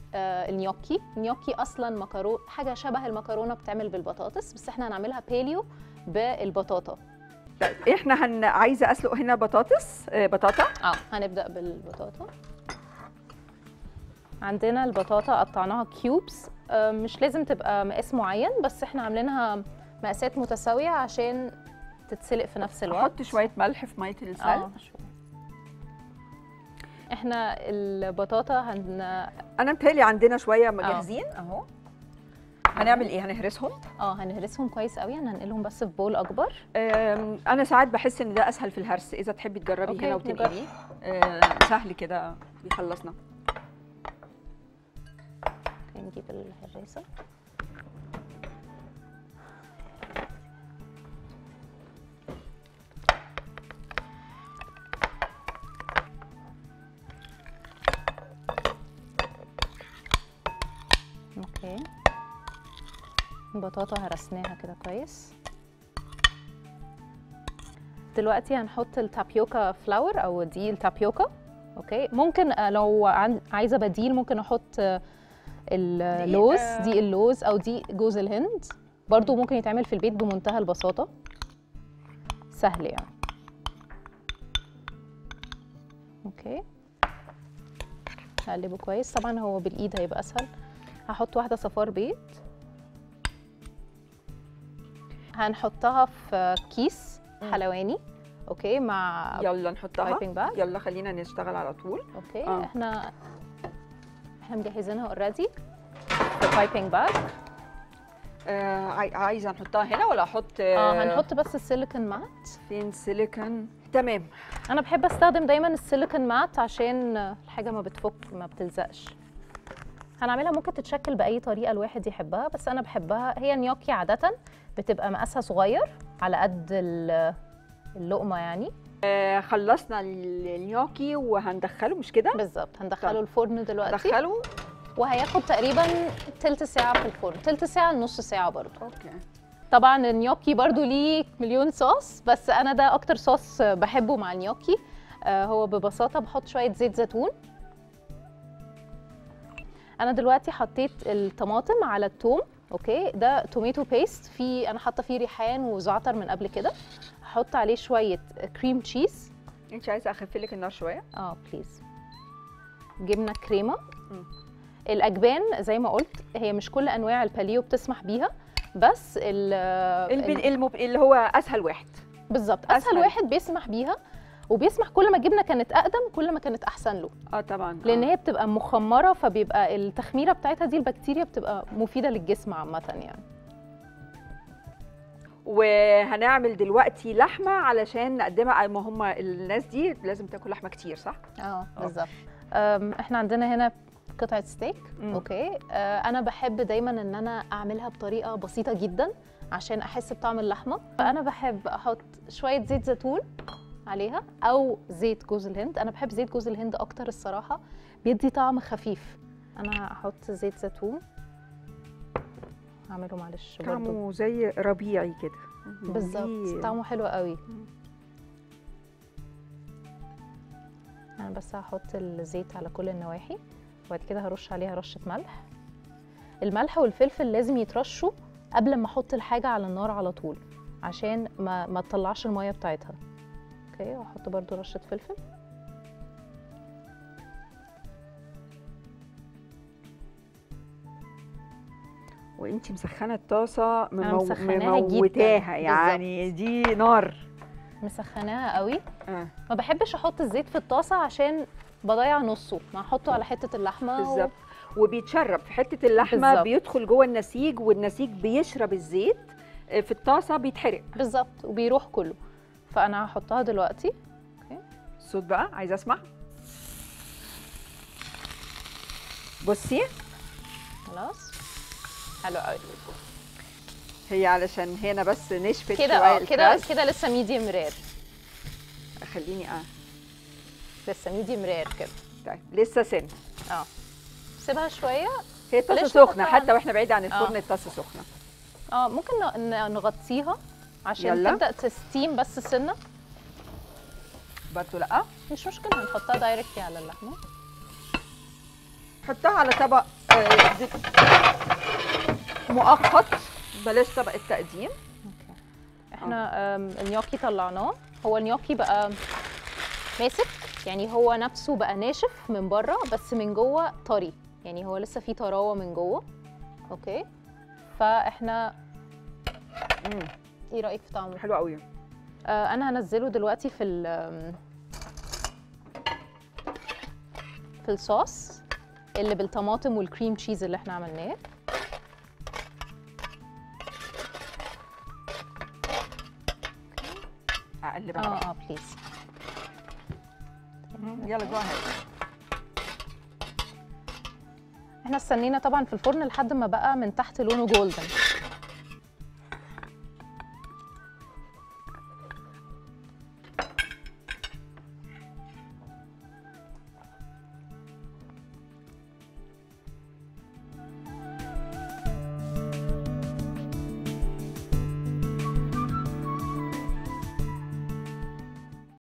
آه النيوكي النيوكي اصلا مكرونه حاجه شبه المكرونه بتعمل بالبطاطس بس احنا هنعملها باليو بالبطاطا طيب احنا هن... عايزه اسلق هنا بطاطس آه بطاطا اه هنبدا بالبطاطا عندنا البطاطا قطعناها كيوبس آه مش لازم تبقى مقاس معين بس احنا عاملينها مقاسات متساويه عشان تتسلق في نفس الوقت احط شويه ملح في ميه السلق اه شوية. احنا البطاطا هن انا متهيألي عندنا شويه مجهزين اهو هنعمل ايه هنهرسهم اه هنهرسهم كويس قوي هننقلهم بس في بول اكبر آم، انا ساعات بحس ان ده اسهل في الهرس اذا تحبي تجربي أوكي، هنا نجرب. وتنقليه آه، سهل كده بيخلصنا اوكي نجيب الهراسه اوكي البطاطا هرسناها كده كويس دلوقتي هنحط التابيوكا فلاور او دي التابيوكا اوكي ممكن آه، لو عن- عايزه بديل ممكن احط آه، اللوز آه. دي اللوز او دي جوز الهند برضو ممكن يتعمل في البيت بمنتهى البساطه سهل يعني اوكي هقلبه كويس طبعا هو بالايد هيبقى اسهل هحط واحده صفار بيض هنحطها في كيس مم. حلواني اوكي مع يلا نحطها بايبنج باج يلا خلينا نشتغل على طول اوكي آه. احنا احنا مجهزينها اوريدي في بايبنج باج آه عاي- عايزه نحطها هنا ولا احط اه هنحط بس السيليكون مات فين سيليكون تمام انا بحب استخدم دايما السيليكون مات عشان الحاجه ما بتفك ما بتلزقش هنعملها ممكن تتشكل باي طريقه الواحد يحبها بس انا بحبها هي نيوكي عاده بتبقى مقاسها صغير على قد ال- اللقمه يعني آه خلصنا النيوكي وهندخله مش كده بالظبط هندخله طيب. الفرن دلوقتي ندخله وهياخد تقريبا تلت ساعه في الفرن تلت ساعه لنص ساعه برضه اوكي طبعا النيوكي برضو ليه مليون صوص بس انا ده اكتر صوص بحبه مع النيوكي آه، هو ببساطه بحط شويه زيت زيتون انا دلوقتي حطيت الطماطم على الثوم اوكي ده توميتو بيست في انا حاطه فيه ريحان وزعتر من قبل كده هحط عليه شويه كريم تشيز انت عايزه اخف لك النار شويه اه بليز جبنه كريمه مم. الاجبان زي ما قلت هي مش كل انواع الباليو بتسمح بيها بس ال البن المب... اللي هو اسهل واحد بالظبط اسهل, أسهل. واحد بيسمح بيها وبيسمح كل ما الجبنه كانت اقدم كل ما كانت احسن له اه طبعا لان آه. هي بتبقى مخمره فبيبقى التخميره بتاعتها دي البكتيريا بتبقى مفيده للجسم عامه يعني وهنعمل دلوقتي لحمه علشان نقدمها ما هم الناس دي لازم تاكل لحمه كتير صح اه بالظبط أم، احنا عندنا هنا قطعه ستيك مم. اوكي آه، انا بحب دايما ان انا اعملها بطريقه بسيطه جدا عشان احس بطعم اللحمه فانا بحب احط شويه زيت زيتون عليها او زيت جوز الهند انا بحب زيت جوز الهند اكتر الصراحه بيدي طعم خفيف انا هحط زيت زيتون هعمله معلش برضو طعمه زي ربيعي كده بالظبط دي- طعمه حلو قوي انا بس هحط الزيت على كل النواحي وبعد كده هرش عليها رشه ملح الملح والفلفل لازم يترشوا قبل ما احط الحاجه على النار على طول عشان ما ما تطلعش الميه بتاعتها اوكي واحط برضو رشه فلفل وانت مسخنه الطاسه أنا ممو... مسخناها جداً. مموتاها يعني دي نار مسخناها قوي آه. ما بحبش احط الزيت في الطاسه عشان بضيع نصه ما احطه على حته اللحمه و- بالظبط وبيتشرب في حته اللحمه بالظبط. بيدخل جوه النسيج والنسيج بيشرب الزيت آه، في الطاسه بيتحرق بالظبط وبيروح كله فانا هحطها دلوقتي الصوت بقى عايزه اسمع بصي خلاص حلو قوي هي علشان هنا بس نشفت كده شويه اه كده الفراخ. كده لسه ميديم رير خليني اه لسه ميديم رير كده طيب لسه سن اه سيبها شويه هي الطاسه بلاش سخنه نحطها حتى واحنا بعيد عن الفرن آه. الطاسه سخنه اه ممكن ن- ن- نغطيها عشان يلا. تبدا تستيم بس سنه برضه لا مش مشكله هنحطها دايركتلي على اللحمه حطها على طبق آه، زيت مؤقت بلاش طبق التقديم اوكي احنا آم، النيوكي طلعناه هو النيوكي بقى ماسك يعني هو نفسه بقى ناشف من بره بس من جوه طري يعني هو لسه فيه طراوه من جوه اوكي فاحنا مم. ايه رايك في طعمه حلو قوي آه انا هنزله دلوقتي في ال في الصوص اللي بالطماطم والكريم تشيز اللي احنا عملناه اقلب اه بقى اه بليز مم. يلا جو اهيد احنا استنينا طبعا في الفرن لحد ما بقى من تحت لونه جولدن